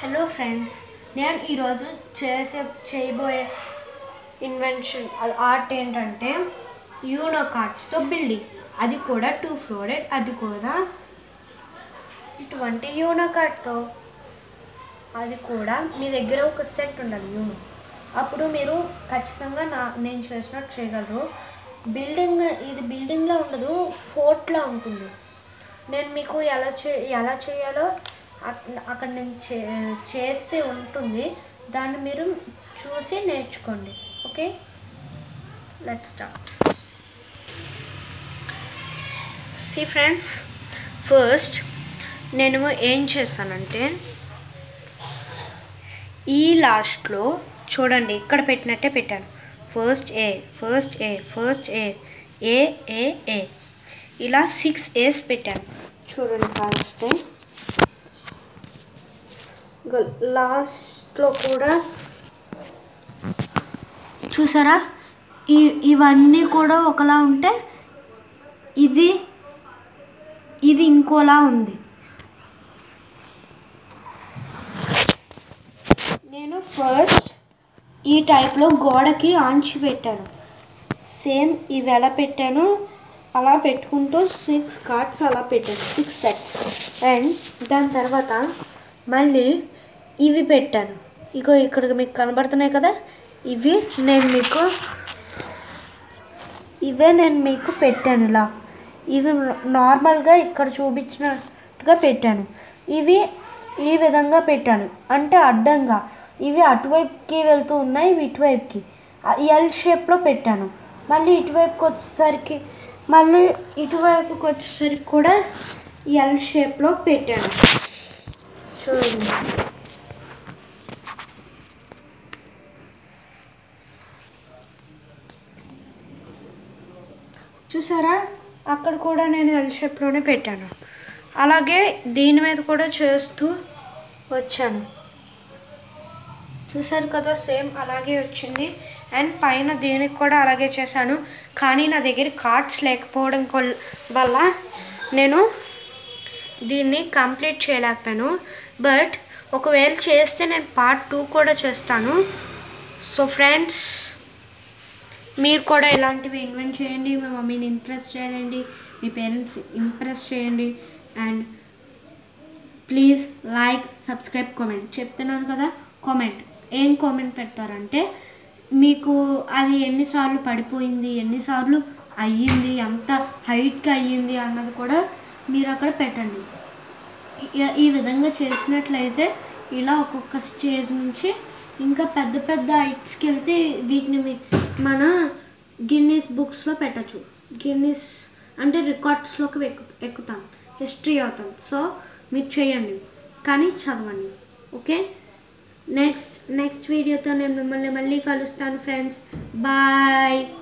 hello friends నేను ఈరోజు చేసే చేయబోయే ఇన్వెన్షన్ ఆర్ట్ ఏంటంటే యూనో కార్డ్స్తో బిల్డింగ్ అది కూడా టూ ఫ్లోరెడ్ అది కూడా ఇటువంటి యూనో కార్డ్తో అది కూడా మీ దగ్గర ఒక సెట్ ఉండాలి యూనో అప్పుడు మీరు ఖచ్చితంగా నా నేను చేసినట్టు చేయగలరు బిల్డింగ్ ఇది బిల్డింగ్లో ఉండదు ఫోర్ట్లో ఉంటుంది నేను మీకు ఎలా చే ఎలా చేయాలో అక్- అక్కడ నేను చే చేసి ఉంటుంది దాన్ని మీరు చూసి నేర్చుకోండి okay let start see friends first నేను ఏం చేశానంటే ఈ లాస్ట్లో చూడండి ఇక్కడ పెట్టినట్టే పెట్టాను first A first A first A A A A ఇలా సిక్స్ ఏస్ పెట్టాను చూడండి కాస్తే లాస్ట్లో కూడా చూసారా ఈ ఇవన్నీ కూడా ఒకలా ఉంటే ఇది ఇది ఇంకోలా ఉంది నేను ఫస్ట్ ఈ టైప్లో గోడకి ఆంచి పెట్టాను సేమ్ ఇవి ఎలా పెట్టాను అలా పెట్టుకుంటూ సిక్స్ కార్డ్స్ అలా పెట్టాను సిక్స్ సెట్స్ అండ్ దాని తర్వాత మళ్ళీ ఇవి పెట్టాను ఇగో ఇక్కడ మీకు కనబడుతున్నాయి కదా ఇవి నేను మీకు ఇవే నేను మీకు పెట్టాను ఇలా ఇవి నార్మల్గా ఇక్కడ చూపించినట్టుగా పెట్టాను ఇవి ఈ విధంగా పెట్టాను అంటే అడ్డంగా ఇవి అటువైపుకి వెళ్తూ ఉన్నాయి ఇవి ఇటువైపుకి ఎల్ షేప్లో పెట్టాను మళ్ళీ ఇటువైపుకి వచ్చేసరికి మళ్ళీ ఇటువైపుకి వచ్చేసరికి కూడా ఎల్ షేప్లో పెట్టాను చూడండి చూసారా అక్కడ కూడా నేను ఎల్ షేప్లోనే పెట్టాను అలాగే దీని మీద కూడా చేస్తూ వచ్చాను చూసారు కదా సేమ్ అలాగే వచ్చింది అండ్ పైన దీనికి కూడా అలాగే చేశాను కానీ నా దగ్గర కార్డ్స్ లేకపోవడం కొల్- వల్ల నేను దీన్ని కంప్లీట్ చేయలేకపోయాను బట్ ఒకవేళ చేస్తే నేను పార్ట్ టూ కూడా చేస్తాను సో ఫ్రెండ్స్ మీరు కూడా ఇలాంటివి ఇన్వెంట్ చేయండి మీ మమ్మీని ఇంప్రెస్ చేయండి మీ పేరెంట్స్ ఇంప్రెస్ చేయండి and please like subscribe comment చెప్తున్నాను కదా కామెంట్ ఏం కామెంట్ పెడతారంటే మీకు అది ఎన్నిసార్లు పడిపోయింది ఎన్నిసార్లు అయ్యింది ఎంత హైట్గా అయ్యింది అన్నది కూడా మీరు అక్కడ పెట్టండి ఈ- ఈ విధంగా చేసినట్లయితే ఇలా ఒక్కొక్క స్టేజ్ నుంచి ఇంకా పెద్ద పెద్ద హైట్స్కి వెళ్తే వీటిని మీ- మన గిన్నీస్ బుక్స్లో పెట్టచ్చు గిన్నీస్ అంటే రికార్డ్స్లోకి ఎక్కు ఎక్కుతాం హిస్టరీ అవుతాం సో మీరు చేయండి కానీ చదవండి ఓకే నెక్స్ట్ నెక్స్ట్ వీడియోతో నేను మిమ్మల్ని మళ్ళీ కలుస్తాను ఫ్రెండ్స్ బాయ్